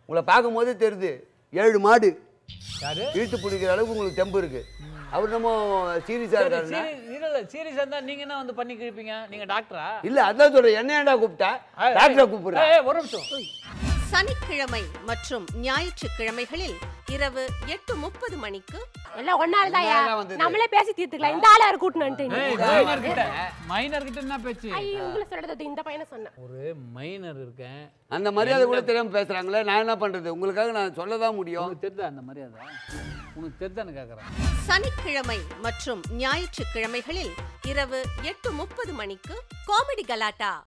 உங்களை பார்க்கும்போது தெரியுது ஏழு மாடு யாரு இழுத்து பிடிக்கிற அளவுக்கு உங்களுக்கு தெம்பு இருக்கு அவர் நம்ம சீரியஸா சரி, இருக்காருன்னா சீரி- இல்ல இல்ல சீரியஸா இருந்தா நீங்க என்ன வந்து பண்ணி கிழிப்பீங்க நீங்க டாக்டரா இல்ல அதான் சொல்றேன் என்ன ஏன்டா கூப்பிட்டா டாக்டரை கூப்பிடுறேன் ஏய், ஒரு நிமிஷம் சனிக்கிழமை மற்றும் ஞாயிற்றுக்கிழமைகளில் இரவு எட்டு முப்பது மணிக்கு எல்லாம் ஒன்னால தான்யா ஒன்னால வந்தது. நம்மளே பேசி தீர்த்துக்கலாம் இந்த ஆளை யாரு கூட்டணும்ட்டு ஏய், மைனர் கிட்ட மைனர் கிட்ட என்ன பேச்சு ஐயோ உங்களை சொல்றது இந்த பையனை சொன்னேன் ஒரு மைனர் இருக்கேன் அந்த மரியாதை கூட தெரியாம பேசுறாங்களே நான் என்ன பண்றது உங்களுக்காக நான் சொல்ல தான் முடியும் உனக்கு தெரியுதா அந்த மரியாதை உனக்கு தெரிதான்னு கேக்குறேன் சனிக்கிழமை மற்றும் ஞாயிற்றுக்கிழமைகளில் இரவு எட்டு முப்பது மணிக்கு காமெடி கலாட்டா